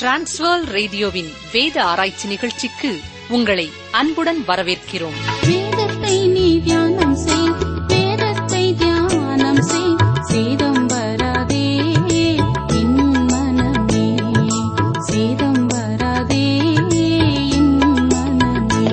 transfer ரேடியோவின் வேத ஆராய்ச்சி நிகழ்ச்சிக்கு உங்களை அன்புடன் வரவேற்கிறோம் வேதத்தை நீ தியானம் செய் வேதத்தை தியானம் செய் சேதம் வராதே என் மனமே சேதம் வராதே என் மனமே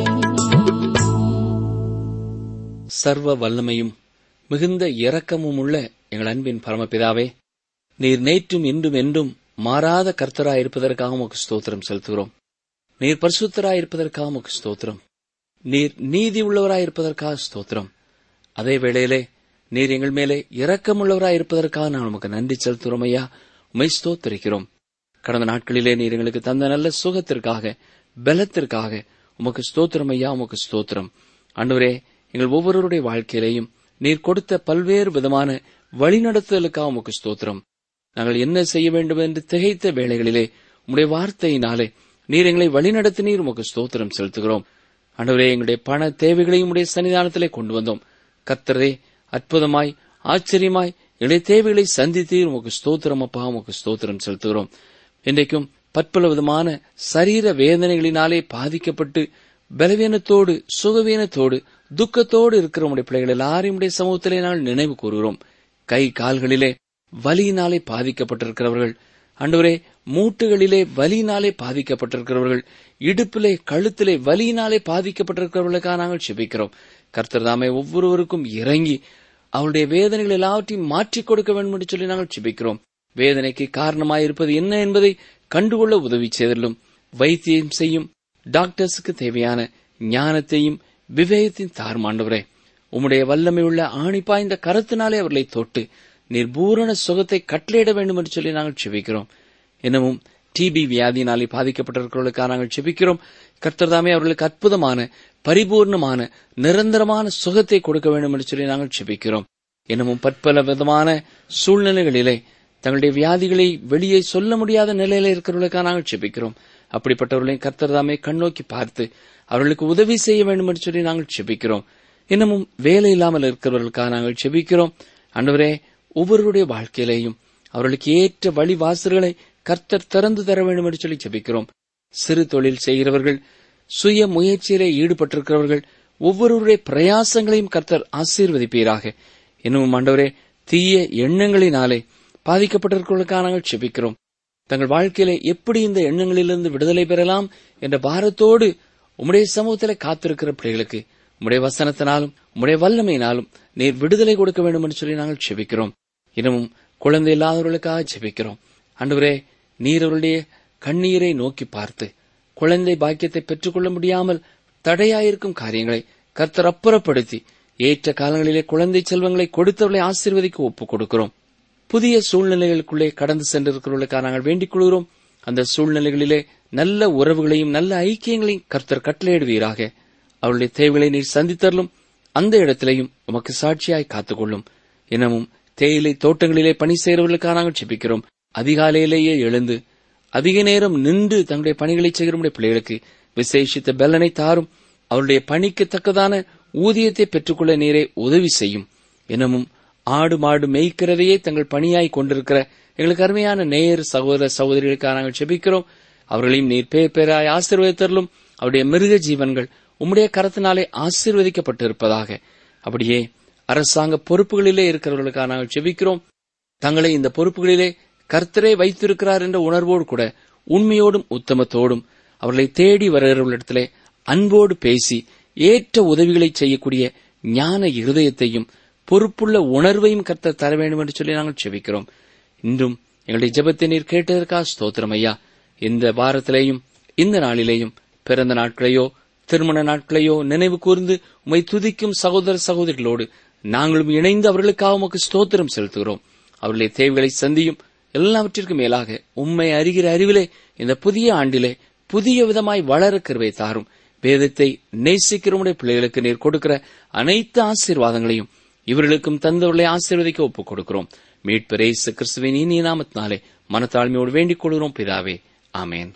சர்வ வல்லமையும் மிகுந்த இரக்கமும் உள்ள எங்கள் அன்பின் பரமபிதாவே நீர் நேற்றும் இன்றும் என்றும் மாறாத கர்த்தராயிருப்பதற்காக உமக்கு ஸ்தோத்திரம் செலுத்துகிறோம் நீர் பரிசுத்தராயிருப்பதற்காக உமக்கு ஸ்தோத்திரம் நீர் நீதி உள்ளவராயிருப்பதற்காக ஸ்தோத்திரம் அதே வேளையிலே நீர் எங்கள் மேலே இரக்கமுள்ளவராயிருப்பதற்காக நான் உமக்கு நன்றி செலுத்துகிறோம் ஐயா உமை ஸ்தோத்திரிக்கிறோம் கடந்த நாட்களிலே நீர் எங்களுக்கு தந்த நல்ல சுகத்திற்காக பலத்திற்காக உமக்கு ஸ்தோத்திரம் ஐயா உமக்கு ஸ்தோத்திரம் அன்றுவரே எங்கள் ஒவ்வொருவருடைய வாழ்க்கையிலேயும் நீர் கொடுத்த பல்வேறு விதமான வழிநடத்துதலுக்காக உமக்கு ஸ்தோத்திரம் நாங்கள் என்ன செய்ய வேண்டும் என்று திகைத்த வேளைகளிலே உம்முடைய வார்த்தையினாலே நீர் எங்களை வழிநடத்தினீர் உமக்கு ஸ்தோத்திரம் செலுத்துகிறோம் ஆண்டவரே எங்களுடைய பண தேவைகளையும் உடைய சன்னிதானத்திலே கொண்டு வந்தோம் கர்த்தரே அற்புதமாய் ஆச்சரியமாய் எங்களுடைய தேவைகளை சந்தித்தீர் உமக்கு ஸ்தோத்திரம் அப்பா உமக்கு ஸ்தோத்திரம் செலுத்துகிறோம் இன்றைக்கும் பற்பல விதமான சரீர வேதனைகளினாலே பாதிக்கப்பட்டு பலவீனத்தோடு சுகவீனத்தோடு துக்கத்தோடு இருக்கிற உடைய பிள்ளைகள் எல்லாரையும் உடைய சமூகத்திலே நாங்கள் நினைவு கூறுகிறோம் கை கால்களிலே வலியினாலே பாதிக்கப்பட்டிருக்கிறவர்கள் அன்றுவரே மூட்டுகளிலே வலியினாலே பாதிக்கப்பட்டிருக்கிறவர்கள் இடுப்பிலே கழுத்திலே வலியினாலே பாதிக்கப்பட்டிருக்கிறவர்களுக்காக நாங்கள் செபிக்கிறோம் கர்த்தர் தாமே ஒவ்வொருவருக்கும் இறங்கி அவருடைய வேதனைகள் எல்லாவற்றையும் மாற்றிக் கொடுக்க வேண்டும் என்று சொல்லி நாங்கள் செபிக்கிறோம் வேதனைக்கு காரணமாயிருப்பது என்ன என்பதை கண்டுகொள்ள உதவி செய்தலும் வைத்தியம் செய்யும் டாக்டர்ஸுக்கு தேவையான ஞானத்தையும் விவேகத்தையும் தாருமாண்டவரே உம்முடைய வல்லமை உள்ள ஆணிப்பாய்ந்த கரத்தினாலே அவர்களை தொட்டு நீர் பூரண சுகத்தை கட்டளையிட வேண்டும் என்று சொல்லி நாங்கள் செபிக்கிறோம் இன்னமும் டிபி வியாதியினாலே பாதிக்கப்பட்டிருக்கிறவர்களுக்காக நாங்கள் செபிக்கிறோம் கர்த்தர்தாமே அவர்களுக்கு அற்புதமான பரிபூர்ணமான நிரந்தரமான சுகத்தை கொடுக்க வேண்டும் என்று சொல்லி நாங்கள் செபிக்கிறோம் இன்னமும் பற்பல விதமான சூழ்நிலைகளிலே தங்களுடைய வியாதிகளை வெளியே சொல்ல முடியாத நிலையில இருக்கிறவர்களுக்காக நாங்கள் செபிக்கிறோம் அப்படிப்பட்டவர்களையும் கர்த்தர்தாமே கண்ணோக்கி பார்த்து அவர்களுக்கு உதவி செய்ய வேண்டும் என்று சொல்லி நாங்கள் செபிக்கிறோம் இன்னமும் வேலை இல்லாமல் இருக்கிறவர்களுக்காக நாங்கள் செபிக்கிறோம் அன்றுவரே ஒவ்வொருவருடைய வாழ்க்கையிலேயும் அவர்களுக்கு ஏற்ற வழி வாசல்களை கர்த்தர் திறந்து தர வேண்டும் என்று சொல்லி ஜெபிக்கிறோம் சிறு தொழில் செய்கிறவர்கள் சுய முயற்சியிலே ஈடுபட்டிருக்கிறவர்கள் ஒவ்வொருவருடைய பிரயாசங்களையும் கர்த்தர் ஆசீர்வதிப்பீராக இன்னும் ஆண்டவரே தீய எண்ணங்களினாலே பாதிக்கப்பட்டிருக்கிறவர்களுக்காக நாங்கள் செபிக்கிறோம் தங்கள் வாழ்க்கையிலே எப்படி இந்த எண்ணங்களிலிருந்து விடுதலை பெறலாம் என்ற பாரத்தோடு உம்முடைய சமூகத்திலே காத்திருக்கிற பிள்ளைகளுக்கு உம்முடைய வசனத்தினாலும் உம்முடைய வல்லமையினாலும் நீர் விடுதலை கொடுக்க வேண்டும் என்று சொல்லி நாங்கள் செபிக்கிறோம் இன்னமும் குழந்தை இல்லாதவர்களுக்காக செபிக்கிறோம் அன்றுவரே நீர் அவருடைய கண்ணீரை நோக்கி பார்த்து குழந்தை பாக்கியத்தை பெற்றுக்கொள்ள முடியாமல் தடையாயிருக்கும் காரியங்களை கர்த்தர் அப்புறப்படுத்தி ஏற்ற காலங்களிலே குழந்தை செல்வங்களை கொடுத்தவர்களை ஆசீர்வதிக்க ஒப்புக் கொடுக்கிறோம் புதிய சூழ்நிலைகளுக்குள்ளே கடந்து சென்றிருக்கிறவர்களுக்காக நாங்கள் வேண்டிக் கொள்கிறோம் அந்த சூழ்நிலைகளிலே நல்ல உறவுகளையும் நல்ல ஐக்கியங்களையும் கர்த்தர் கட்டளையிடுவீராக அவருடைய தேவைகளை நீர் சந்தித்தரலும் அந்த இடத்திலேயும் உமக்கு சாட்சியாய் காத்துக்கொள்ளும் இன்னமும் தேயிலை தோட்டங்களிலே பணி செய்கிறவர்களுக்காக நாங்கள் செபிக்கிறோம் அதிகாலையிலேயே எழுந்து அதிக நேரம் நின்று தங்களுடைய பணிகளை செய்கிற நம்முடைய பிள்ளைகளுக்கு விசேஷித்த பலனை தாரும் அவருடைய பணிக்கு தக்கதான ஊதியத்தை பெற்றுக்கொள்ள நீரே உதவி செய்யும் இன்னமும் ஆடு மாடு மேய்க்கிறதையே தங்கள் பணியாய் கொண்டிருக்கிற எங்களுக்கு அருமையான நேயர் சகோதர சகோதரிகளுக்காக நாங்கள் செபிக்கிறோம் அவர்களையும் நீர் பேர் பேராய் ஆசீர்வதித்தரலும் அவருடைய மிருக ஜீவன்கள் உம்முடைய கரத்தினாலே ஆசீர்வதிக்கப்பட்டிருப்பதாக அப்படியே அரசாங்க பொறுப்புகளிலே இருக்கிறவர்களுக்காக நாங்கள் செபிக்கிறோம் தங்களை இந்த பொறுப்புகளிலே கர்த்தரே வைத்திருக்கிறார் என்ற உணர்வோடு கூட உண்மையோடும் உத்தமத்தோடும் அவர்களை தேடி வருகிறவர்களிடத்திலே அன்போடு பேசி ஏற்ற உதவிகளை செய்யக்கூடிய ஞான இருதயத்தையும் பொறுப்புள்ள உணர்வையும் கர்த்தர் தர வேண்டும் என்று சொல்லி நாங்கள் செபிக்கிறோம் இன்றும் எங்களுடைய ஜெபத்தை நீர் கேட்டதற்காக ஸ்தோத்திரம் ஐயா இந்த வாரத்திலேயும் இந்த நாளிலேயும் பிறந்த நாட்களையோ திருமண நாட்களையோ நினைவு கூர்ந்து உமை துதிக்கும் சகோதர சகோதரிகளோடு நாங்களும் இணைந்து அவர்களுக்காக உமக்கு ஸ்தோத்திரம் செலுத்துகிறோம் அவர்களுடைய தேவைகளை சந்தியும் எல்லாவற்றிற்கும் மேலாக உம்மை அறிகிற அறிவிலே இந்த புதிய ஆண்டிலே புதிய விதமாய் வளர கருவை தாரும் வேதத்தை நேசிக்கிறவனுடைய பிள்ளைகளுக்கு நீர் கொடுக்கிற அனைத்து ஆசீர்வாதங்களையும் இவர்களுக்கும் தந்தவர்களை ஆசீர்வதிக்க ஒப்புக் கொடுக்கிறோம் மீட்பரே கிறிஸ்துவின் இனிய நாமத்தினாலே மனத்தாழ்மையோடு வேண்டிக் கொள்கிறோம் பிதாவே ஆமேன்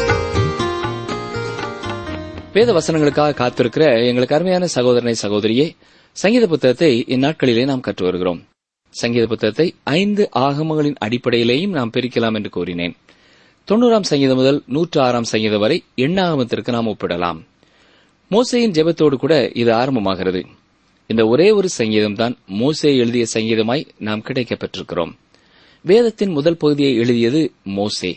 வேத வசனங்களுக்காக காத்திருக்கிற எங்களுக்கு அருமையான சகோதரனை சகோதரியே சங்கீத புத்தகத்தை இந்நாட்களிலே நாம் கற்று வருகிறோம் சங்கீத புத்தகத்தை ஐந்து ஆகமங்களின் அடிப்படையிலேயும் நாம் பிரிக்கலாம் என்று கூறினேன் தொண்ணூறாம் சங்கீதம் முதல் நூற்று ஆறாம் சங்கீதம் வரை எண்ணாகமத்திற்கு நாம் ஒப்பிடலாம் மோசேயின் ஜெபத்தோடு கூட இது ஆரம்பமாகிறது இந்த ஒரே ஒரு சங்கீதம் தான் மோசே எழுதிய சங்கீதமாய் நாம் கிடைக்கப் பெற்றிருக்கிறோம் வேதத்தின் முதல் பகுதியை எழுதியது மோசே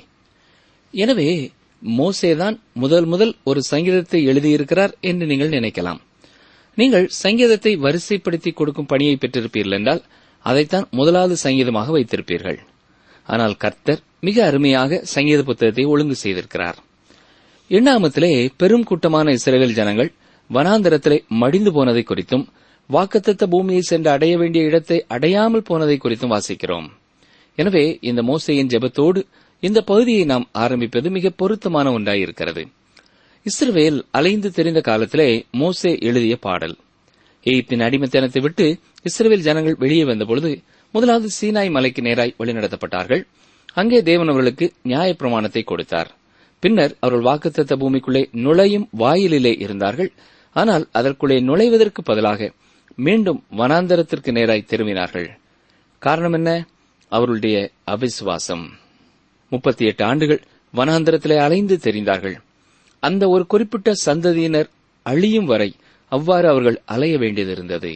எனவே மோசேதான் முதல் முதல் ஒரு சங்கீதத்தை எழுதியிருக்கிறார் என்று நீங்கள் நினைக்கலாம் நீங்கள் சங்கீதத்தை வரிசைப்படுத்தி கொடுக்கும் பணியை பெற்றிருப்பீர்கள் என்றால் அதைத்தான் முதலாவது சங்கீதமாக வைத்திருப்பீர்கள் ஆனால் கர்த்தர் மிக அருமையாக சங்கீத புத்தகத்தை ஒழுங்கு செய்திருக்கிறார் எண்ணாமத்திலே பெரும் கூட்டமான இஸ்ரேல் ஜனங்கள் வனாந்தரத்திலே மடிந்து போனதை குறித்தும் வாக்குத்தத்த பூமியை சென்று அடைய வேண்டிய இடத்தை அடையாமல் போனதை குறித்தும் வாசிக்கிறோம் எனவே இந்த மோசையின் ஜெபத்தோடு இந்த பகுதியை நாம் ஆரம்பிப்பது மிக பொருத்தமான ஒன்றாயிருக்கிறது இஸ்ரவேல் அலைந்து தெரிந்த காலத்திலே மோசே எழுதிய பாடல் எகிப்தின் அடிமைத்தனத்தை விட்டு இஸ்ரவேல் ஜனங்கள் வெளியே வந்தபொழுது முதலாவது சீனாய் மலைக்கு நேராய் வழிநடத்தப்பட்டார்கள் அங்கே தேவன் அவர்களுக்கு நியாயப்பிரமாணத்தை கொடுத்தார் பின்னர் அவர்கள் வாக்குத்தத்த பூமிக்குள்ளே நுழையும் வாயிலிலே இருந்தார்கள் ஆனால் அதற்குள்ளே நுழைவதற்கு பதிலாக மீண்டும் வனாந்தரத்திற்கு நேராய் திரும்பினார்கள் காரணம் என்ன அவர்களுடைய அவிசுவாசம் முப்பத்தி எட்டு ஆண்டுகள் வனாந்தரத்திலே அலைந்து தெரிந்தார்கள் அந்த ஒரு குறிப்பிட்ட சந்ததியினர் அழியும் வரை அவ்வாறு அவர்கள் அலைய வேண்டியதிருந்தது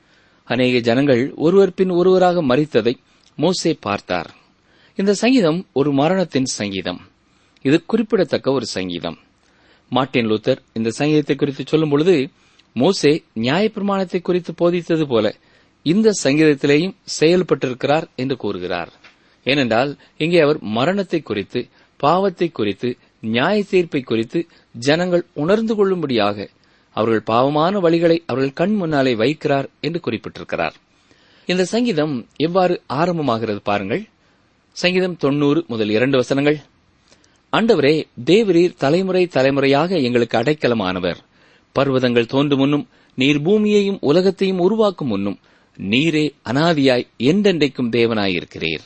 அநேக ஜனங்கள் ஒருவர் பின் ஒருவராக மறித்ததை மோசே பார்த்தார் இந்த சங்கீதம் ஒரு மரணத்தின் சங்கீதம் இது குறிப்பிடத்தக்க ஒரு சங்கீதம் மார்ட்டின் லூத்தர் இந்த சங்கீதத்தை குறித்து சொல்லும் பொழுது மோசே நியாயப்பிரமாணத்தை குறித்து போதித்தது போல இந்த சங்கீதத்திலேயும் செயல்பட்டிருக்கிறார் என்று கூறுகிறார் ஏனென்றால் இங்கே அவர் மரணத்தை குறித்து பாவத்தை குறித்து நியாய தீர்ப்பை குறித்து ஜனங்கள் உணர்ந்து கொள்ளும்படியாக அவர்கள் பாவமான வழிகளை அவர்கள் கண் முன்னாலே வைக்கிறார் என்று குறிப்பிட்டிருக்கிறார் இந்த சங்கீதம் எவ்வாறு ஆரம்பமாகிறது பாருங்கள் சங்கீதம் தொண்ணூறு முதல் இரண்டு வசனங்கள் ஆண்டவரே தேவரீர் தலைமுறை தலைமுறையாக எங்களுக்கு அடைக்கலமானவர் பர்வதங்கள் தோன்றும் முன்னும் நீர் பூமியையும் உலகத்தையும் உருவாக்கும் முன்னும் நீரே அனாதியாய் என்றென்றைக்கும் தேவனாயிருக்கிறீர்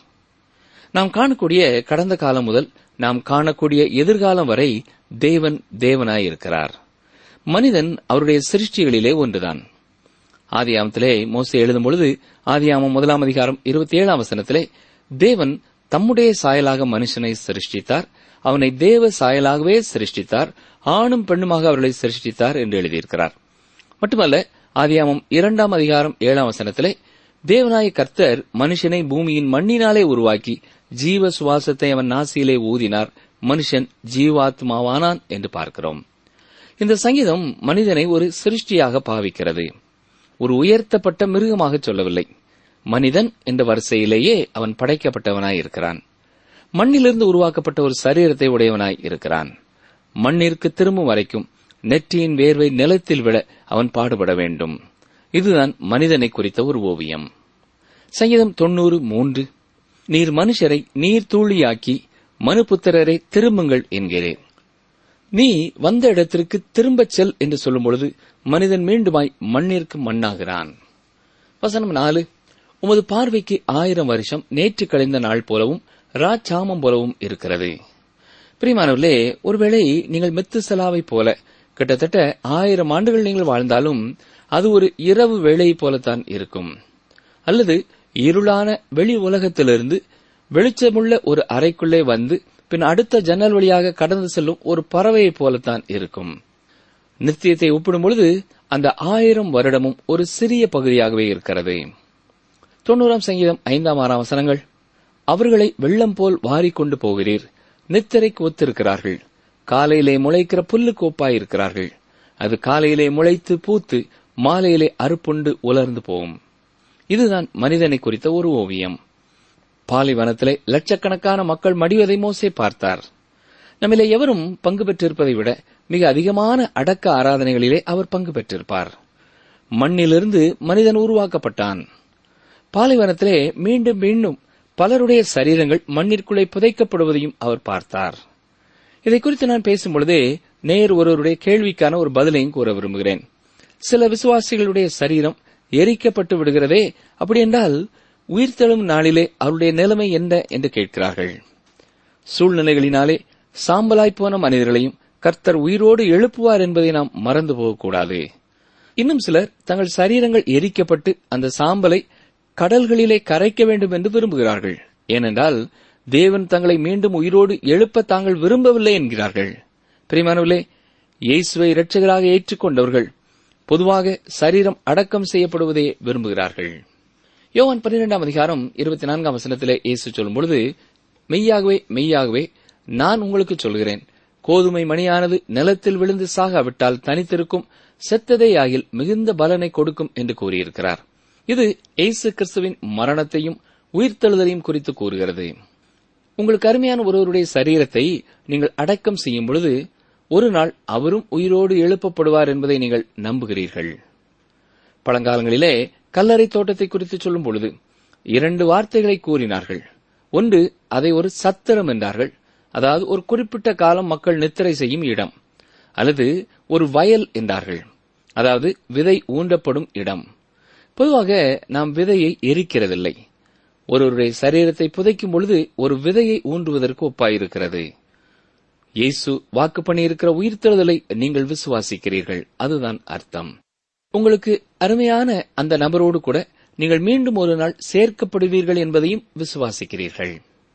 நாம் காணக்கூடிய கடந்த காலம் முதல் நாம் காணக்கூடிய எதிர்காலம் வரை தேவன் தேவனாயிருக்கிறார் மனிதன் அவருடைய சிருஷ்டிகளிலே ஒன்றுதான் ஆதியாமத்திலே மோசே எழுதும் பொழுது ஆதியாமம் முதலாம் அதிகாரம் இருபத்தி ஏழாம் வசனத்திலே தேவன் தம்முடைய சாயலாக மனுஷனை சிருஷ்டித்தார் அவனை தேவ சாயலாகவே சிருஷ்டித்தார் ஆணும் பெண்ணுமாக அவர்களை சிருஷ்டித்தார் என்று எழுதியிருக்கிறார் மட்டுமல்ல ஆதியாமம் இரண்டாம் அதிகாரம் ஏழாம் வசனத்திலே தேவனாய கர்த்தர் மனுஷனை பூமியின் மண்ணினாலே உருவாக்கி ஜீவ சுவாசத்தை அவன் நாசியிலே ஊதினார் மனுஷன் ஜீவாத்மாவானான் என்று பார்க்கிறோம் இந்த சங்கீதம் மனிதனை ஒரு சிருஷ்டியாக பாவிக்கிறது ஒரு உயர்த்தப்பட்ட மிருகமாக சொல்லவில்லை மனிதன் என்ற வரிசையிலேயே அவன் படைக்கப்பட்டவனாய் இருக்கிறான் மண்ணிலிருந்து உருவாக்கப்பட்ட ஒரு சரீரத்தை உடையவனாய் இருக்கிறான் மண்ணிற்கு திரும்பும் வரைக்கும் நெற்றியின் வேர்வை நிலத்தில் விட அவன் பாடுபட வேண்டும் இதுதான் மனிதனை குறித்த ஒரு ஓவியம் சங்கீதம் தொன்னூறு மூன்று நீர் மனுஷரை நீர் தூளியாக்கி மனுபுத்திரரை திரும்புங்கள் என்கிறேன் நீ வந்த இடத்திற்கு திரும்பச் செல் என்று சொல்லும் பொழுது மனிதன் மீண்டுமாய் மண்ணிற்கு மண்ணாகிறான் வசனம் நாலு உமது பார்வைக்கு ஆயிரம் வருஷம் நேற்று கழிந்த நாள் போலவும் ராச்சாமம் போலவும் இருக்கிறது பிரிமானவர்களே ஒருவேளை நீங்கள் மெத்துசலாவை போல கிட்டத்தட்ட ஆயிரம் ஆண்டுகள் நீங்கள் வாழ்ந்தாலும் அது ஒரு இரவு வேளையைப் போலத்தான் இருக்கும் அல்லது இருளான வெளி உலகத்திலிருந்து வெளிச்சமுள்ள ஒரு அறைக்குள்ளே வந்து பின் அடுத்த ஜன்னல் வழியாக கடந்து செல்லும் ஒரு பறவையைப் போலத்தான் இருக்கும் நித்தியத்தை ஒப்பிடும் பொழுது அந்த ஆயிரம் வருடமும் ஒரு சிறிய பகுதியாகவே இருக்கிறது தொண்ணூறாம் சங்கீதம் ஐந்தாம் ஆறாம் வசனங்கள் அவர்களை வெள்ளம் போல் வாரிக்கொண்டு போகிறீர் நித்திரைக்கு ஒத்திருக்கிறார்கள் காலையிலே முளைக்கிற புல்லுக்கு ஒப்பாயிருக்கிறார்கள் அது காலையிலே முளைத்து பூத்து மாலையிலே அறுப்புண்டு உலர்ந்து போகும் இதுதான் மனிதனை குறித்த ஒரு ஓவியம் பாலைவனத்திலே லட்சக்கணக்கான மக்கள் மடிவதை மோசே பார்த்தார் நம்மிலே எவரும் பங்கு பெற்றிருப்பதை விட மிக அதிகமான அடக்க ஆராதனைகளிலே அவர் பங்கு பெற்றிருப்பார் மண்ணிலிருந்து மனிதன் உருவாக்கப்பட்டான் பாலைவனத்திலே மீண்டும் மீண்டும் பலருடைய சரீரங்கள் மண்ணிற்குள்ளே புதைக்கப்படுவதையும் அவர் பார்த்தார் இதை குறித்து நான் பேசும் பொழுதே நேர் ஒருவருடைய கேள்விக்கான ஒரு பதிலையும் கூற விரும்புகிறேன் சில விசுவாசிகளுடைய சரீரம் எரிக்கப்பட்டு விடுகிறதே அப்படி என்றால் உயிர்த்தெழும் நாளிலே அவருடைய நிலைமை என்ன என்று கேட்கிறார்கள் சூழ்நிலைகளினாலே சாம்பலாய் போன மனிதர்களையும் கர்த்தர் உயிரோடு எழுப்புவார் என்பதை நாம் மறந்து போகக்கூடாது இன்னும் சிலர் தங்கள் சரீரங்கள் எரிக்கப்பட்டு அந்த சாம்பலை கடல்களிலே கரைக்க வேண்டும் என்று விரும்புகிறார்கள் ஏனென்றால் தேவன் தங்களை மீண்டும் உயிரோடு எழுப்ப தாங்கள் விரும்பவில்லை என்கிறார்கள் பிரியமானவர்களே இயேசுவை இரட்சகராக ஏற்றுக்கொண்டவர்கள் பொதுவாக சரீரம் அடக்கம் செய்யப்படுவதை விரும்புகிறார்கள் யோவான் பன்னிரெண்டாம் அதிகாரம் இருபத்தி நான்காம் வசனத்திலே இயேசு சொல்லும் பொழுது மெய்யாகவே மெய்யாகவே நான் உங்களுக்கு சொல்கிறேன் கோதுமை மணியானது நிலத்தில் விழுந்து சாகாவிட்டால் தனித்திருக்கும் செத்ததே ஆகில் மிகுந்த பலனை கொடுக்கும் என்று கூறியிருக்கிறார் இது இயேசு கிறிஸ்துவின் மரணத்தையும் உயிர்த்தெழுதலையும் குறித்து கூறுகிறது உங்களுக்கு அருமையான ஒருவருடைய சரீரத்தை நீங்கள் அடக்கம் செய்யும் பொழுது ஒரு நாள் அவரும் உயிரோடு எழுப்பப்படுவார் என்பதை நீங்கள் நம்புகிறீர்கள் பழங்காலங்களிலே கல்லறை தோட்டத்தை குறித்து சொல்லும் பொழுது இரண்டு வார்த்தைகளை கூறினார்கள் ஒன்று அதை ஒரு சத்திரம் என்றார்கள் அதாவது ஒரு குறிப்பிட்ட காலம் மக்கள் நித்திரை செய்யும் இடம் அல்லது ஒரு வயல் என்றார்கள் அதாவது விதை ஊண்டப்படும் இடம் பொதுவாக நாம் விதையை எரிக்கிறதில்லை ஒருவருடைய சரீரத்தை புதைக்கும் பொழுது ஒரு விதையை ஊன்றுவதற்கு ஒப்பாயிருக்கிறது இயேசு வாக்கு பண்ணியிருக்கிற உயிர்த்தெழுதலை நீங்கள் விசுவாசிக்கிறீர்கள் அதுதான் அர்த்தம் உங்களுக்கு அருமையான அந்த நபரோடு கூட நீங்கள் மீண்டும் ஒரு நாள் சேர்க்கப்படுவீர்கள் என்பதையும் விசுவாசிக்கிறீர்கள்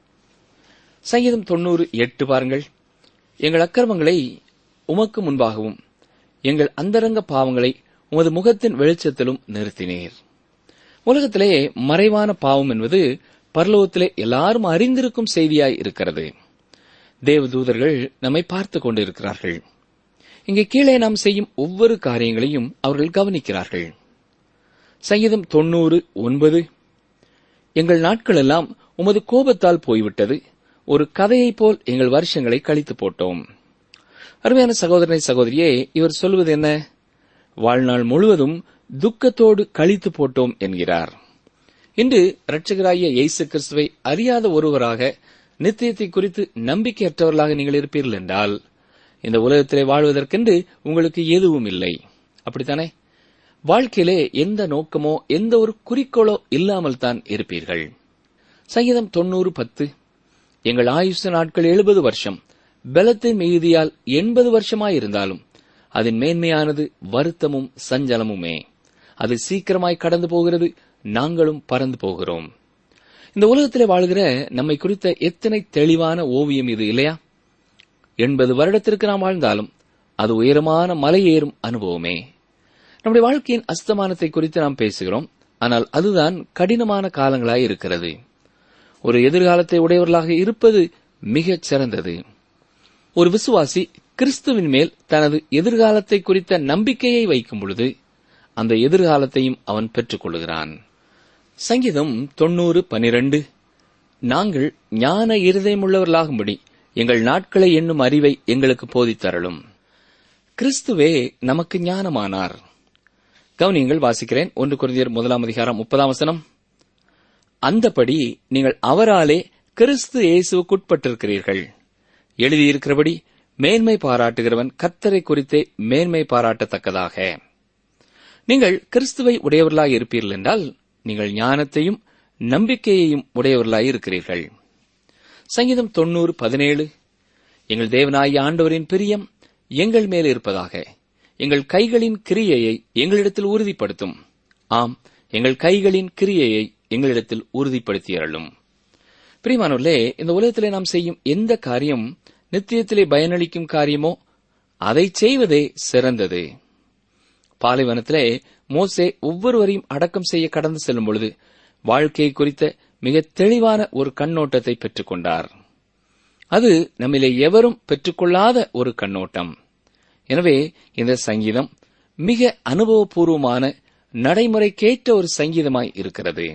சங்கீதம் தொண்ணூறு எட்டு பாருங்கள் எங்கள் அக்கிரமங்களை உமக்கு முன்பாகவும் எங்கள் அந்தரங்க பாவங்களை உமது முகத்தின் வெளிச்சத்திலும் நிறுத்தினீர் உலகத்திலே மறைவான பாவம் என்பது பரலோகத்திலே எல்லாரும் அறிந்திருக்கும் செய்தியாய் இருக்கிறது தேவதூதர்கள் நம்மை பார்த்துக் கொண்டிருக்கிறார்கள் இங்கே கீழே நாம் செய்யும் ஒவ்வொரு காரியங்களையும் அவர்கள் கவனிக்கிறார்கள் சங்கீதம் தொண்ணூறு ஒன்பது எங்கள் நாட்கள் எல்லாம் உமது கோபத்தால் போய்விட்டது ஒரு கதையைப் போல் எங்கள் வருஷங்களை கழித்து போட்டோம் அருமையான சகோதரனை சகோதரியே இவர் சொல்வது என்ன வாழ்நாள் முழுவதும் துக்கத்தோடு கழித்து போட்டோம் என்கிறார் இன்று இரட்சகராகிய இயேசு கிறிஸ்துவை அறியாத ஒருவராக நித்தியத்தை குறித்து நம்பிக்கையற்றவர்களாக நீங்கள் இருப்பீர்கள் என்றால் இந்த உலகத்திலே வாழ்வதற்கென்று உங்களுக்கு எதுவும் இல்லை அப்படித்தானே வாழ்க்கையிலே எந்த நோக்கமோ எந்த ஒரு குறிக்கோளோ இல்லாமல் தான் இருப்பீர்கள் சங்கீதம் தொண்ணூறு பத்து எங்கள் ஆயுசு நாட்கள் எழுபது வருஷம் பலத்தின் மிகுதியால் எண்பது வருஷமாயிருந்தாலும் அதன் மேன்மையானது வருத்தமும் சஞ்சலமுமே அது சீக்கிரமாய் கடந்து போகிறது நாங்களும் பறந்து போகிறோம் இந்த உலகத்திலே வாழ்கிற நம்மை குறித்த எத்தனை தெளிவான ஓவியம் இது இல்லையா எண்பது வருடத்திற்கு நாம் வாழ்ந்தாலும் அது உயரமான மலை ஏறும் அனுபவமே நம்முடைய வாழ்க்கையின் அஸ்தமானத்தை குறித்து நாம் பேசுகிறோம் ஆனால் அதுதான் கடினமான காலங்களாய் இருக்கிறது ஒரு எதிர்காலத்தை உடையவர்களாக இருப்பது மிகச் சிறந்தது ஒரு விசுவாசி கிறிஸ்துவின் மேல் தனது எதிர்காலத்தை குறித்த நம்பிக்கையை வைக்கும் பொழுது அந்த எதிர்காலத்தையும் அவன் பெற்றுக் கொள்கிறான் சங்கீதம் தொண்ணூறு பனிரெண்டு நாங்கள் ஞான இருதயமுள்ளவர்களாகும்படி எங்கள் நாட்களை எண்ணும் அறிவை எங்களுக்கு போதித்தரலும் கிறிஸ்துவே நமக்கு ஞானமானார் கவனியங்கள் வாசிக்கிறேன் ஒன்று குருந்தியர் முதலாம் அதிகாரம் முப்பதாம் வசனம் அந்தபடி நீங்கள் அவராலே கிறிஸ்து இயேசுவுக்குட்பட்டிருக்கிறீர்கள் எழுதியிருக்கிறபடி மேன்மை பாராட்டுகிறவன் கர்த்தரை குறித்தே மேன்மை பாராட்டத்தக்கதாக நீங்கள் கிறிஸ்துவை உடையவர்களாக இருப்பீர்கள் என்றால் நீங்கள் ஞானத்தையும் நம்பிக்கையையும் உடையவர்களாய் இருக்கிறீர்கள் சங்கீதம் தொண்ணூறு பதினேழு எங்கள் தேவனாகிய ஆண்டவரின் பிரியம் எங்கள் மேல் இருப்பதாக எங்கள் கைகளின் கிரியையை எங்களிடத்தில் உறுதிப்படுத்தும் ஆம் எங்கள் கைகளின் கிரியையை எங்களிடத்தில் உறுதிப்படுத்தியறலும் பிரியமானவர்களே இந்த உலகத்திலே நாம் செய்யும் எந்த காரியம் நித்தியத்திலே பயனளிக்கும் காரியமோ அதை செய்வதே சிறந்தது பாலைவனத்திலே மோசே ஒவ்வொருவரையும் அடக்கம் செய்ய கடந்து செல்லும் பொழுது வாழ்க்கையை குறித்த மிக தெளிவான ஒரு கண்ணோட்டத்தை பெற்றுக்கொண்டார் அது நம்மிலே எவரும் பெற்றுக்கொள்ளாத ஒரு கண்ணோட்டம் எனவே இந்த சங்கீதம் மிக அனுபவபூர்வமான நடைமுறைக்கேற்ற ஒரு சங்கீதமாய் இருக்கிறது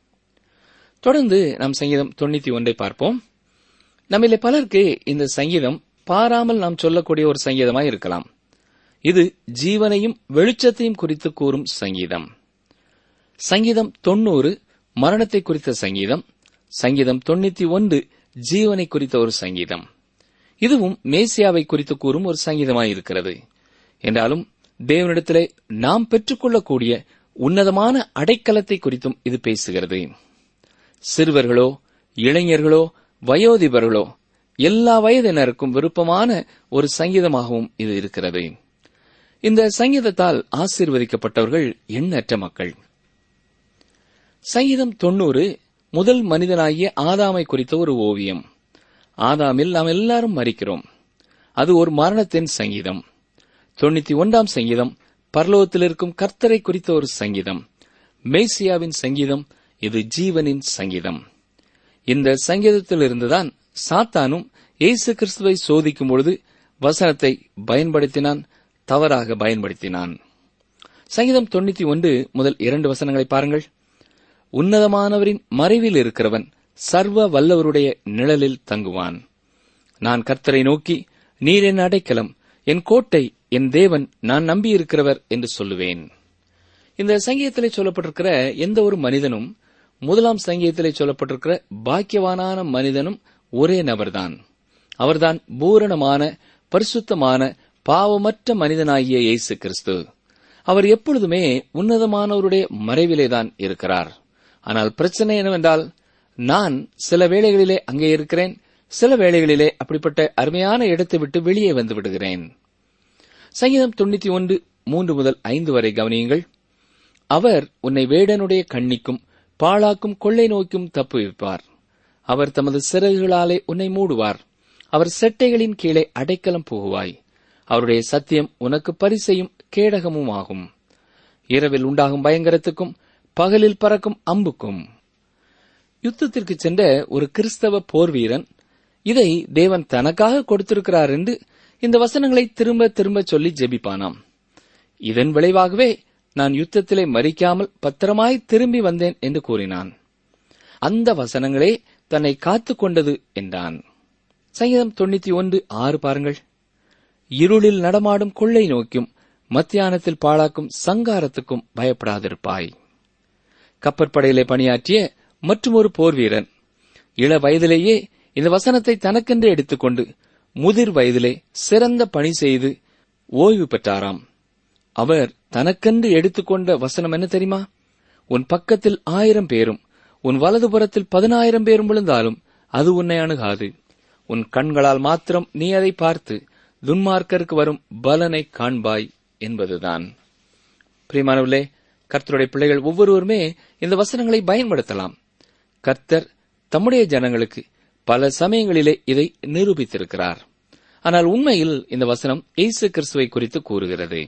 தொடர்ந்து நாம் சங்கீதம் தொண்ணூத்தி ஒன்றை பார்ப்போம் நம்மிலே பலருக்கு இந்த சங்கீதம் பாராமல் நாம் சொல்லக்கூடிய ஒரு சங்கீதமாய் இருக்கலாம் இது ஜீவனையும் வெளிச்சத்தையும் குறித்து கூறும் சங்கீதம் சங்கீதம் தொண்ணூறு மரணத்தை குறித்த சங்கீதம் சங்கீதம் தொண்ணூத்தி ஒன்று ஜீவனை குறித்த ஒரு சங்கீதம் இதுவும் மேசியாவை குறித்து கூறும் ஒரு சங்கீதமாயிருக்கிறது என்றாலும் தேவனிடத்திலே நாம் பெற்றுக்கொள்ளக்கூடிய உன்னதமான அடைக்கலத்தை குறித்தும் இது பேசுகிறது சிறுவர்களோ இளைஞர்களோ வயோதிபர்களோ எல்லா வயதினருக்கும் விருப்பமான ஒரு சங்கீதமாகவும் இது இருக்கிறது இந்த சங்கீதத்தால் ஆசீர்வதிக்கப்பட்டவர்கள் எண்ணற்ற மக்கள் சங்கீதம் தொண்ணூறு முதல் மனிதனாகிய ஆதாமை குறித்த ஒரு ஓவியம் ஆதாமில் நாம் எல்லாரும் மறிக்கிறோம் அது ஒரு மரணத்தின் சங்கீதம் தொண்ணூத்தி ஒன்றாம் சங்கீதம் பரலோகத்தில் இருக்கும் கர்த்தரை குறித்த ஒரு சங்கீதம் மேசியாவின் சங்கீதம் இது ஜீவனின் சங்கீதம் இந்த சங்கீதத்திலிருந்துதான் சாத்தானும் இயேசு கிறிஸ்துவை சோதிக்கும் பொழுது வசனத்தை பயன்படுத்தினான் தவறாக பயன்படுத்தினான் சங்கீதம் தொண்ணூத்தி ஒன்று முதல் இரண்டு வசனங்களை பாருங்கள் உன்னதமானவரின் மறைவில் இருக்கிறவன் சர்வ வல்லவருடைய நிழலில் தங்குவான் நான் கர்த்தரை நோக்கி நீர் என் அடைக்கலம் என் கோட்டை என் தேவன் நான் நம்பியிருக்கிறவர் என்று சொல்லுவேன் இந்த சங்கீதத்திலே சொல்லப்பட்டிருக்கிற எந்த ஒரு மனிதனும் முதலாம் சங்கீதத்திலே சொல்லப்பட்டிருக்கிற பாக்கியவானான மனிதனும் ஒரே நபர்தான் அவர்தான் பூரணமான பரிசுத்தமான பாவமற்ற மனிதனாகிய இயேசு கிறிஸ்து அவர் எப்பொழுதுமே உன்னதமானவருடைய மறைவிலேதான் இருக்கிறார் ஆனால் பிரச்சனை என்னவென்றால் நான் சில வேளைகளிலே அங்கே இருக்கிறேன் சில வேளைகளிலே அப்படிப்பட்ட அருமையான இடத்தை விட்டு வெளியே வந்து விடுகிறேன் சங்கீதம் தொண்ணூத்தி ஒன்று மூன்று முதல் ஐந்து வரை கவனியுங்கள் அவர் உன்னை வேடனுடைய கண்ணிக்கும் பாழாக்கும் கொள்ளை நோக்கும் தப்புவிப்பார் அவர் தமது சிறகுகளாலே உன்னை மூடுவார் அவர் செட்டைகளின் கீழே அடைக்கலம் புகுவாய் அவருடைய சத்தியம் உனக்கு பரிசையும் கேடகமும் ஆகும் இரவில் உண்டாகும் பயங்கரத்துக்கும் பகலில் பறக்கும் அம்புக்கும் யுத்தத்திற்கு சென்ற ஒரு கிறிஸ்தவ போர் வீரன் இதை தேவன் தனக்காக கொடுத்திருக்கிறார் என்று இந்த வசனங்களை திரும்ப திரும்ப சொல்லி ஜெபிப்பானாம் இதன் விளைவாகவே நான் யுத்தத்திலே மறிக்காமல் பத்திரமாய் திரும்பி வந்தேன் என்று கூறினான் அந்த வசனங்களே தன்னை காத்துக் கொண்டது என்றான் சங்கீதம் தொண்ணூத்தி ஒன்று ஆறு பாருங்கள் இருளில் நடமாடும் கொள்ளை நோக்கும் மத்தியானத்தில் பாழாக்கும் சங்காரத்துக்கும் பயப்படாதிருப்பாய் கப்பற்படையிலே பணியாற்றிய மற்றொரு போர் வீரன் இள வயதிலேயே இந்த வசனத்தை தனக்கென்று எடுத்துக்கொண்டு முதிர் வயதிலே சிறந்த பணி செய்து ஓய்வு பெற்றாராம் அவர் தனக்கென்று எடுத்துக்கொண்ட வசனம் என்ன தெரியுமா உன் பக்கத்தில் ஆயிரம் பேரும் உன் வலதுபுறத்தில் பதினாயிரம் பேரும் விழுந்தாலும் அது உன்னை அணுகாது உன் கண்களால் மாத்திரம் நீ அதை பார்த்து துன்மார்க்கருக்கு வரும் பலனை காண்பாய் என்பதுதான் பிரியமானவர்களே கர்த்தருடைய பிள்ளைகள் ஒவ்வொருவருமே இந்த வசனங்களை பயன்படுத்தலாம் கர்த்தர் தம்முடைய ஜனங்களுக்கு பல சமயங்களிலே இதை நிரூபித்திருக்கிறார் ஆனால் உண்மையில் இந்த வசனம் இயேசு கிறிஸ்துவை குறித்து கூறுகிறது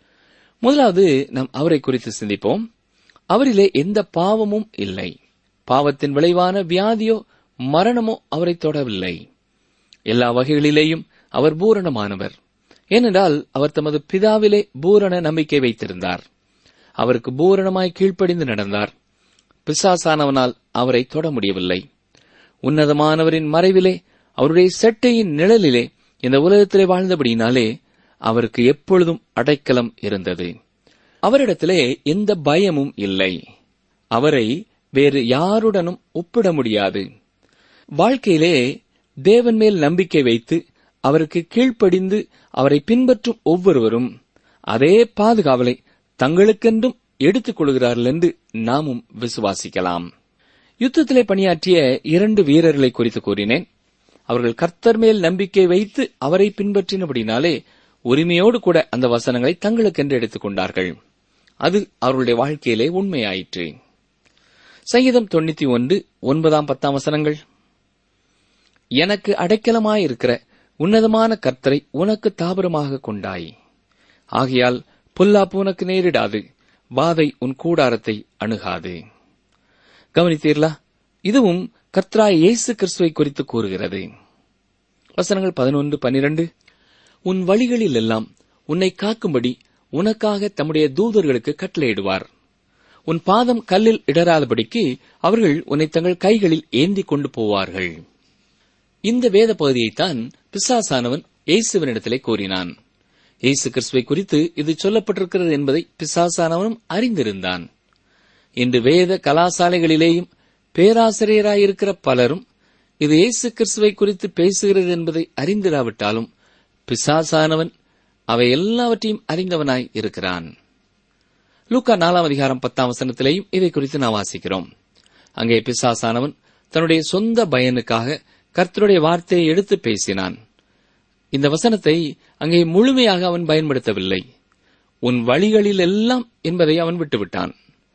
முதலாவது நாம் அவரை குறித்து சிந்திப்போம் அவரிலே எந்த பாவமும் இல்லை பாவத்தின் விளைவான வியாதியோ மரணமோ அவரை தொடவில்லை எல்லா வகைகளிலேயும் அவர் பூரணமானவர் ஏனென்றால் அவர் தமது பிதாவிலே பூரண நம்பிக்கை வைத்திருந்தார் அவருக்கு பூரணமாய் கீழ்ப்படிந்து நடந்தார் பிசாசானவனால் அவரை தொட முடியவில்லை உன்னதமானவரின் மறைவிலே அவருடைய செட்டையின் நிழலிலே இந்த உலகத்திலே வாழ்ந்தபடியினாலே அவருக்கு எப்பொழுதும் அடைக்கலம் இருந்தது அவரிடத்திலே எந்த பயமும் இல்லை அவரை வேறு யாருடனும் ஒப்பிட முடியாது வாழ்க்கையிலே தேவன் மேல் நம்பிக்கை வைத்து அவருக்கு கீழ்ப்படிந்து அவரை பின்பற்றும் ஒவ்வொருவரும் அதே பாதுகாவலை தங்களுக்கென்றும் எடுத்துக் கொள்கிறார்கள் என்று நாமும் விசுவாசிக்கலாம் யுத்தத்திலே பணியாற்றிய இரண்டு வீரர்களை குறித்து கூறினேன் அவர்கள் கர்த்தர் மேல் நம்பிக்கை வைத்து அவரை பின்பற்றினபடினாலே உரிமையோடு கூட அந்த வசனங்களை தங்களுக்கென்று எடுத்துக் கொண்டார்கள் அது அவர்களுடைய வாழ்க்கையிலே உண்மையாயிற்று சங்கீதம் தொண்ணூத்தி ஒன்று ஒன்பதாம் பத்தாம் வசனங்கள் எனக்கு அடைக்கலமாயிருக்கிற உன்னதமான கர்த்தரை உனக்கு தாபரமாக கொண்டாய் ஆகையால் பொல்லாப்பு உனக்கு நேரிடாது வாதை உன் கூடாரத்தை அணுகாது கவனித்தீர்களா இதுவும் கர்த்தராய் இயேசு கிறிஸ்துவை குறித்து கூறுகிறது வசனங்கள் பதினொன்று பனிரெண்டு உன் வழிகளில் எல்லாம் உன்னை காக்கும்படி உனக்காக தம்முடைய தூதர்களுக்கு கட்டளையிடுவார் உன் பாதம் கல்லில் இடராதபடிக்கு அவர்கள் உன்னை தங்கள் கைகளில் ஏந்தி கொண்டு போவார்கள் இந்த வேத பகுதியைத்தான் பிசாசானவன் இயேசுவனிடத்திலே கூறினான் இயேசு கிறிஸ்துவை குறித்து இது சொல்லப்பட்டிருக்கிறது என்பதை பிசாசானவனும் அறிந்திருந்தான் இன்று வேத கலாசாலைகளிலேயும் பேராசிரியராயிருக்கிற பலரும் இது இயேசு கிறிஸ்துவை குறித்து பேசுகிறது என்பதை அறிந்திராவிட்டாலும் பிசாசானவன் அவை எல்லாவற்றையும் அறிந்தவனாய் இருக்கிறான் லூக்கா நாலாம் அதிகாரம் பத்தாம் வசனத்திலேயும் இதை குறித்து நாம் வாசிக்கிறோம் அங்கே பிசாசானவன் தன்னுடைய சொந்த பயனுக்காக கர்த்தருடைய வார்த்தையை எடுத்து பேசினான் இந்த வசனத்தை அங்கே முழுமையாக அவன் பயன்படுத்தவில்லை உன் வழிகளில் எல்லாம் என்பதை அவன் விட்டுவிட்டான்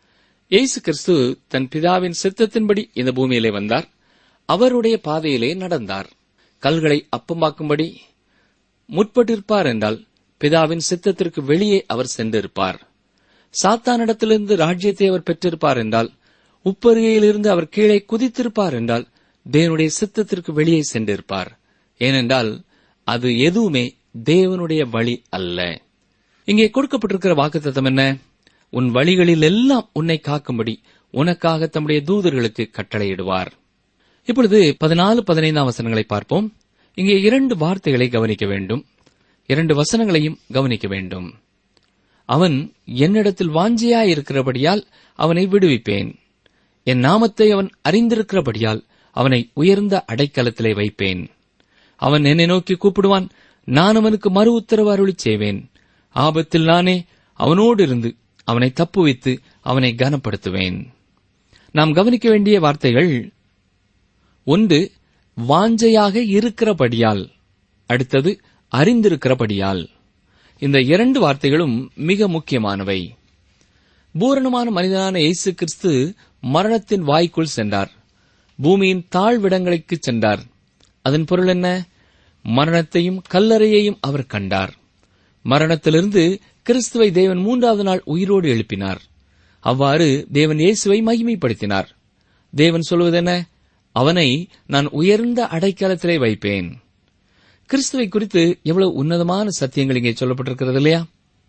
இயேசு கிறிஸ்து தன் பிதாவின் சித்தத்தின்படி இந்த பூமியிலே வந்தார் அவருடைய பாதையிலே நடந்தார் கல்களை அப்பமாக்கும்படி முற்பட்டிருப்பார் என்றால் பிதாவின் சித்தத்திற்கு வெளியே அவர் சென்றிருப்பார் சாத்தானிடத்திலிருந்து ராஜ்யத்தை அவர் பெற்றிருப்பார் என்றால் உப்பருகையிலிருந்து அவர் கீழே குதித்திருப்பார் என்றால் தேவனுடைய சித்தத்திற்கு வெளியே சென்றிருப்பார் ஏனென்றால் அது எதுவுமே தேவனுடைய வழி அல்ல இங்கே கொடுக்கப்பட்டிருக்கிற வாக்குத்தத்தம் என்ன உன் வழிகளில் எல்லாம் உன்னை காக்கும்படி உனக்காக தம்முடைய தூதர்களுக்கு கட்டளையிடுவார் இப்பொழுது பதினாலு பதினைந்தாம் வசனங்களை பார்ப்போம் இங்கே இரண்டு வார்த்தைகளை கவனிக்க வேண்டும் இரண்டு வசனங்களையும் கவனிக்க வேண்டும் அவன் என்னிடத்தில் வாஞ்சியாயிருக்கிறபடியால் அவனை விடுவிப்பேன் என் நாமத்தை அவன் அறிந்திருக்கிறபடியால் அவனை உயர்ந்த அடைக்கலத்திலே வைப்பேன் அவன் என்னை நோக்கி கூப்பிடுவான் நான் அவனுக்கு மறு உத்தரவு அருளிச் செய்வேன் ஆபத்தில் நானே அவனோடு இருந்து அவனை தப்புவித்து அவனை கனப்படுத்துவேன் நாம் கவனிக்க வேண்டிய வார்த்தைகள் ஒன்று வாஞ்சையாக இருக்கிறபடியால் அடுத்தது அறிந்திருக்கிறபடியால் இந்த இரண்டு வார்த்தைகளும் மிக முக்கியமானவை பூரணமான மனிதனான இயேசு கிறிஸ்து மரணத்தின் வாய்க்குள் சென்றார் பூமியின் தாழ்விடங்களுக்கு சென்றார் அதன் பொருள் என்ன மரணத்தையும் கல்லறையையும் அவர் கண்டார் மரணத்திலிருந்து கிறிஸ்துவை தேவன் மூன்றாவது நாள் உயிரோடு எழுப்பினார் அவ்வாறு தேவன் இயேசுவை மகிமைப்படுத்தினார் தேவன் சொல்வதென்ன அவனை நான் உயர்ந்த அடைக்கலத்திலே வைப்பேன் கிறிஸ்துவை குறித்து எவ்வளவு உன்னதமான சத்தியங்கள் இங்கே சொல்லப்பட்டிருக்கிறது இல்லையா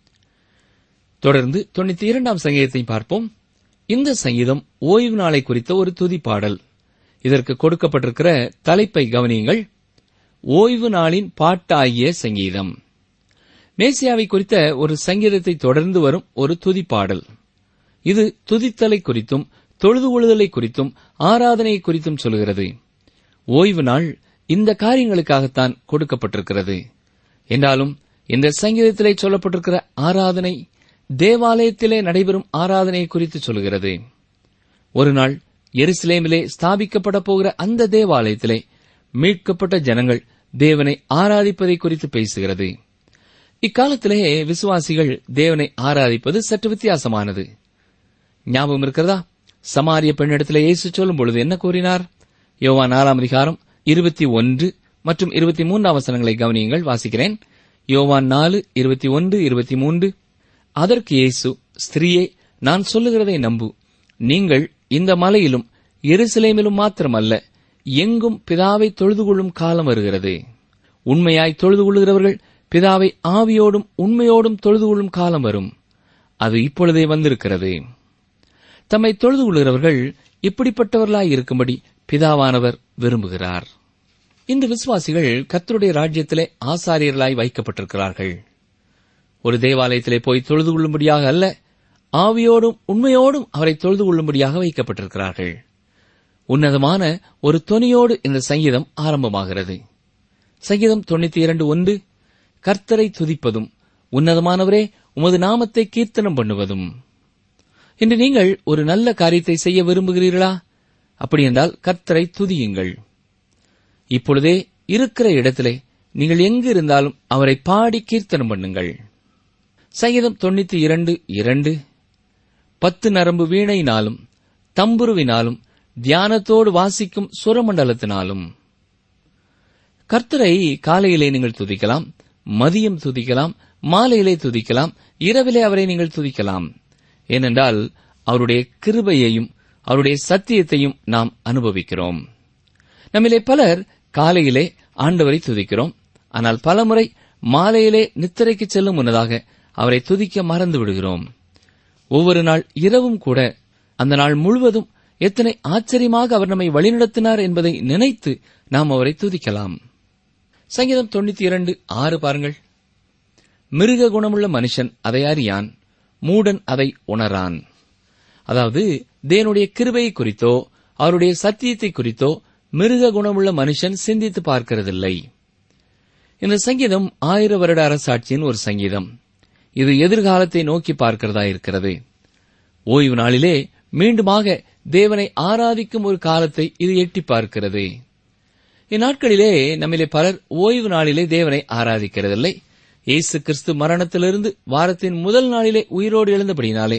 தொடர்ந்து தொண்ணூத்தி இரண்டாம் சங்கீதத்தை பார்ப்போம் இந்த சங்கீதம் ஓய்வு நாளை குறித்த ஒரு துதி பாடல் இதற்கு கொடுக்கப்பட்டிருக்கிற தலைப்பை கவனியுங்கள் ஓய்வு நாளின் பாட்டாகிய சங்கீதம் மேசியாவை குறித்த ஒரு சங்கீதத்தை தொடர்ந்து வரும் ஒரு துதி பாடல் இது துதித்தலை குறித்தும் தொழுது கொள்ளுதலை குறித்தும் ஆராதனை குறித்தும் சொல்கிறது ஓய்வு நாள் இந்த காரியங்களுக்காகத்தான் கொடுக்கப்பட்டிருக்கிறது என்றாலும் இந்த சங்கீதத்திலே சொல்லப்பட்டிருக்கிற ஆராதனை தேவாலயத்திலே நடைபெறும் ஆராதனை குறித்து சொல்கிறது ஒரு நாள் எருசலேமிலே ஸ்தாபிக்கப்பட போகிற அந்த தேவாலயத்திலே மீட்கப்பட்ட ஜனங்கள் தேவனை ஆராதிப்பதை குறித்து பேசுகிறது இக்காலத்திலே விசுவாசிகள் தேவனை ஆராதிப்பது சற்று வித்தியாசமானது ஞாபகம் இருக்கிறதா சமாரிய பெண்ணிடத்திலே இயேசு சொல்லும் பொழுது என்ன கூறினார் யோவா நாலாம் அதிகாரம் இருபத்தி ஒன்று மற்றும் இருபத்தி மூன்றாம் வசனங்களை கவனியுங்கள் வாசிக்கிறேன் யோவான் நாலு இருபத்தி ஒன்று இருபத்தி மூன்று அதற்கு இயேசு ஸ்திரீயே நான் சொல்லுகிறதை நம்பு நீங்கள் இந்த மலையிலும் எருசலேமிலும் மாத்திரமல்ல எங்கும் பிதாவை தொழுது கொள்ளும் காலம் வருகிறது உண்மையாய் தொழுது கொள்ளுகிறவர்கள் பிதாவை ஆவியோடும் உண்மையோடும் தொழுது கொள்ளும் காலம் வரும் அது இப்பொழுதே வந்திருக்கிறது தம்மை தொழுது கொள்கிறவர்கள் இப்படிப்பட்டவர்களாய் இருக்கும்படி பிதாவானவர் விரும்புகிறார் இந்த விசுவாசிகள் கர்த்தருடைய ராஜ்யத்திலே ஆசாரியர்களாய் வைக்கப்பட்டிருக்கிறார்கள் ஒரு தேவாலயத்திலே போய் தொழுது கொள்ளும்படியாக அல்ல ஆவியோடும் உண்மையோடும் அவரை தொழுது கொள்ளும்படியாக வைக்கப்பட்டிருக்கிறார்கள் உன்னதமான ஒரு தொனியோடு இந்த சங்கீதம் ஆரம்பமாகிறது சங்கீதம் தொண்ணூத்தி இரண்டு ஒன்று கர்த்தரை துதிப்பதும் உன்னதமானவரே உமது நாமத்தை கீர்த்தனம் பண்ணுவதும் இன்று நீங்கள் ஒரு நல்ல காரியத்தை செய்ய விரும்புகிறீர்களா அப்படி என்றால் கர்த்தரை துதியுங்கள் இப்பொழுதே இருக்கிற இடத்திலே நீங்கள் எங்கு இருந்தாலும் அவரை பாடி கீர்த்தனம் பண்ணுங்கள் சங்கீதம் தொண்ணூத்தி இரண்டு இரண்டு பத்து நரம்பு வீணையினாலும் தம்புருவினாலும் தியானத்தோடு வாசிக்கும் சுரமண்டலத்தினாலும் கர்த்தரை காலையிலே நீங்கள் துதிக்கலாம் மதியம் துதிக்கலாம் மாலையிலே துதிக்கலாம் இரவிலே அவரை நீங்கள் துதிக்கலாம் ஏனென்றால் அவருடைய கிருபையையும் அவருடைய சத்தியத்தையும் நாம் அனுபவிக்கிறோம் நம்மிலே பலர் காலையிலே ஆண்டவரை துதிக்கிறோம் ஆனால் பலமுறை மாலையிலே நித்திரைக்கு செல்லும் முன்னதாக அவரை துதிக்க மறந்து விடுகிறோம் ஒவ்வொரு நாள் இரவும் கூட அந்த நாள் முழுவதும் எத்தனை ஆச்சரியமாக அவர் நம்மை வழிநடத்தினார் என்பதை நினைத்து நாம் அவரை துதிக்கலாம் சங்கீதம் தொண்ணூத்தி இரண்டு ஆறு பாருங்கள் மிருக குணமுள்ள மனுஷன் அதை அறியான் மூடன் அதை உணரான் அதாவது தேவனுடைய கிருபையை குறித்தோ அவருடைய சத்தியத்தை குறித்தோ மிருக குணமுள்ள மனுஷன் சிந்தித்து பார்க்கிறதில்லை இந்த சங்கீதம் ஆயிர வருட அரசாட்சியின் ஒரு சங்கீதம் இது எதிர்காலத்தை நோக்கி பார்க்கிறதா இருக்கிறது ஓய்வு நாளிலே மீண்டுமாக தேவனை ஆராதிக்கும் ஒரு காலத்தை இது எட்டி பார்க்கிறது இந்நாட்களிலே நம்மிலே பலர் ஓய்வு நாளிலே தேவனை ஆராதிக்கிறதில்லை இயேசு கிறிஸ்து மரணத்திலிருந்து வாரத்தின் முதல் நாளிலே உயிரோடு எழுந்தபடினாலே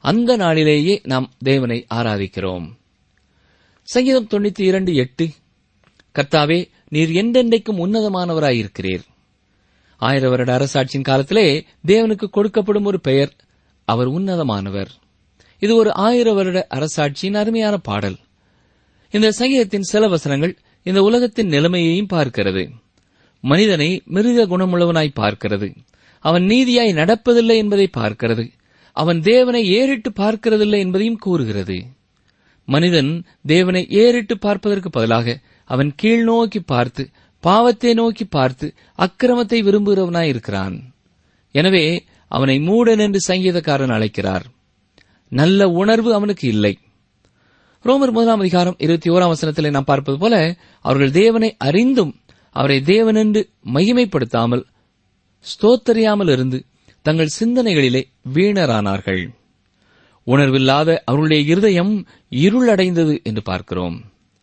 அந்த நாளிலேயே நாம் தேவனை ஆராதிக்கிறோம் சங்கீதம் தொண்ணூத்தி இரண்டு எட்டு கர்த்தாவே நீர் என்றென்றைக்கும் உன்னதமானவராயிருக்கிறீர் ஆயிரம் வருட அரசாட்சியின் காலத்திலே தேவனுக்கு கொடுக்கப்படும் ஒரு பெயர் அவர் உன்னதமானவர் இது ஒரு ஆயிரம் வருட அரசாட்சியின் அருமையான பாடல் இந்த சங்கீதத்தின் சில வசனங்கள் இந்த உலகத்தின் நிலைமையையும் பார்க்கிறது மனிதனை மிருக குணமுள்ளவனாய் பார்க்கிறது அவன் நீதியாய் நடப்பதில்லை என்பதை பார்க்கிறது அவன் தேவனை ஏறிட்டு பார்க்கிறதில்லை என்பதையும் கூறுகிறது மனிதன் தேவனை ஏறிட்டு பார்ப்பதற்கு பதிலாக அவன் கீழ் நோக்கி பார்த்து பாவத்தை நோக்கி பார்த்து அக்கிரமத்தை விரும்புகிறவனாய் இருக்கிறான் எனவே அவனை மூடன் என்று சங்கீதக்காரன் அழைக்கிறார் நல்ல உணர்வு அவனுக்கு இல்லை ரோமர் முதலாம் அதிகாரம் இருபத்தி ஓராம் வசனத்திலே நாம் பார்ப்பது போல அவர்கள் தேவனை அறிந்தும் அவரை தேவனென்று மகிமைப்படுத்தாமல் ஸ்தோத்தரியாமல் இருந்து தங்கள் சிந்தனைகளிலே வீணரானார்கள் உணர்வில்லாத அவருடைய இருதயம் இருளடைந்தது என்று பார்க்கிறோம்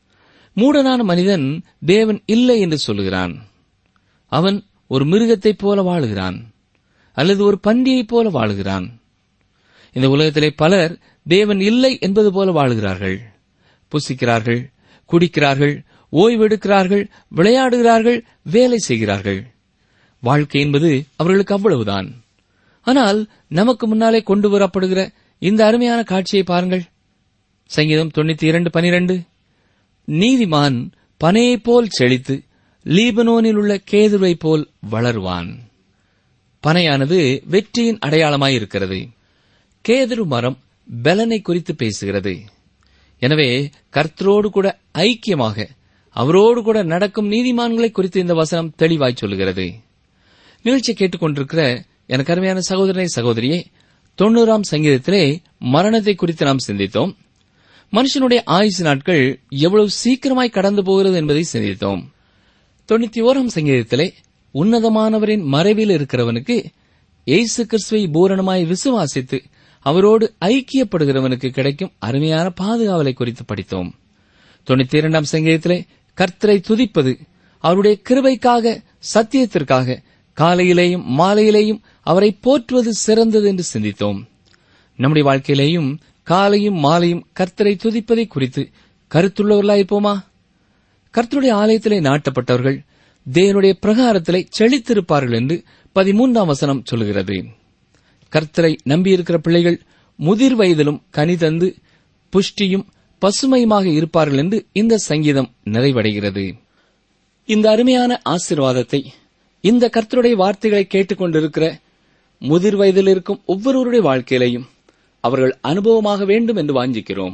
மூடனான மனிதன் தேவன் இல்லை என்று சொல்லுகிறான் அவன் ஒரு மிருகத்தைப் போல வாழுகிறான் அல்லது ஒரு பன்றியைப் போல வாழுகிறான் இந்த உலகத்திலே பலர் தேவன் இல்லை என்பது போல வாழுகிறார்கள் புசிக்கிறார்கள் குடிக்கிறார்கள் ஓய்வெடுக்கிறார்கள் விளையாடுகிறார்கள் வேலை செய்கிறார்கள் வாழ்க்கை என்பது அவர்களுக்கு அவ்வளவுதான் ஆனால் நமக்கு முன்னாலே கொண்டு வரப்படுகிற இந்த அருமையான காட்சியை பாருங்கள் சங்கீதம் தொண்ணூத்தி இரண்டு பனிரெண்டு நீதிமான் பனையைப் போல் செழித்து லீபனோனில் உள்ள கேதுவைப் போல் வளருவான் பனையானது வெற்றியின் அடையாளமாயிருக்கிறது கேதுரு மரம் பலனை குறித்து பேசுகிறது எனவே கர்த்தரோடு கூட ஐக்கியமாக அவரோடு கூட நடக்கும் நீதிமான்களை குறித்து இந்த வசனம் தெளிவாய் சொல்லுகிறது நிகழ்ச்சி கேட்டுக்கொண்டிருக்கிற எனக்கு அருமையான சகோதரனை சகோதரியே தொண்ணூறாம் சங்கீதத்திலே மரணத்தை குறித்து நாம் சிந்தித்தோம் மனுஷனுடைய ஆயுசு நாட்கள் எவ்வளவு சீக்கிரமாய் கடந்து போகிறது என்பதை சிந்தித்தோம் தொண்ணூத்தி ஓராம் சங்கீதத்திலே உன்னதமானவரின் மறைவில் இருக்கிறவனுக்கு இயேசு கிறிஸ்துவை பூரணமாய் விசுவாசித்து அவரோடு ஐக்கியப்படுகிறவனுக்கு கிடைக்கும் அருமையான பாதுகாவலை குறித்து படித்தோம் தொண்ணூத்தி இரண்டாம் சங்கீதத்திலே கர்த்தரை துதிப்பது அவருடைய கிருபைக்காக சத்தியத்திற்காக காலையிலேயும் மாலையிலேயும் அவரை போற்றுவது சிறந்தது என்று சிந்தித்தோம் நம்முடைய வாழ்க்கையிலேயும் காலையும் மாலையும் கர்த்தரை துதிப்பதை குறித்து கருத்துள்ளவர்களாயிருப்போமா கர்த்தருடைய ஆலயத்திலே நாட்டப்பட்டவர்கள் தேவனுடைய பிரகாரத்திலே செழித்திருப்பார்கள் என்று பதிமூன்றாம் வசனம் சொல்கிறது கர்த்தரை நம்பியிருக்கிற பிள்ளைகள் முதிர் வயதிலும் கனி தந்து புஷ்டியும் பசுமையுமாக இருப்பார்கள் என்று இந்த சங்கீதம் நிறைவடைகிறது இந்த அருமையான ஆசீர்வாதத்தை இந்த கர்த்தருடைய வார்த்தைகளை கேட்டுக்கொண்டிருக்கிற முதிர் வயதில் இருக்கும் ஒவ்வொருவருடைய வாழ்க்கையிலையும் அவர்கள் அனுபவமாக வேண்டும் என்று வாஞ்சிக்கிறோம்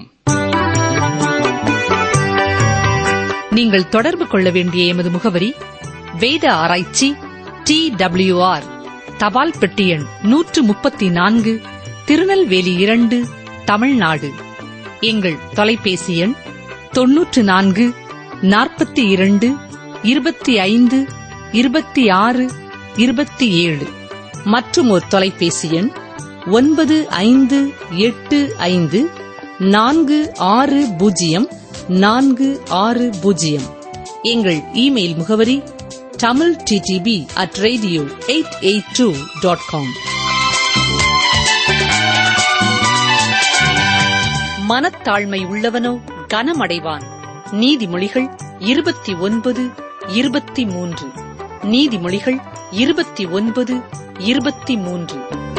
நீங்கள் தொடர்பு கொள்ள வேண்டிய எமது முகவரி வேத ஆராய்ச்சி டி ஆர் தபால் பெட்டி எண் நூற்று முப்பத்தி நான்கு திருநெல்வேலி இரண்டு தமிழ்நாடு எங்கள் தொலைபேசி எண் தொன்னூற்று நான்கு நாற்பத்தி இரண்டு இருபத்தி ஐந்து இருபத்தி ஆறு இருபத்தி ஏழு மற்றும் ஒரு தொலைபேசி எண் ஒன்பது ஐந்து எட்டு ஐந்து நான்கு ஆறு பூஜ்ஜியம் நான்கு ஆறு பூஜ்ஜியம் எங்கள் இமெயில் முகவரி Tamil TDP at radio eight eight two dot com மனத்தாழ்மை உள்ளவனோ கனமடைவான் நீதிமொழிகள் இருபத்தி ஒன்பது இருபத்தி மூன்று நீதிமொழிகள் இருபத்தி ஒன்பது இருபத்தி மூன்று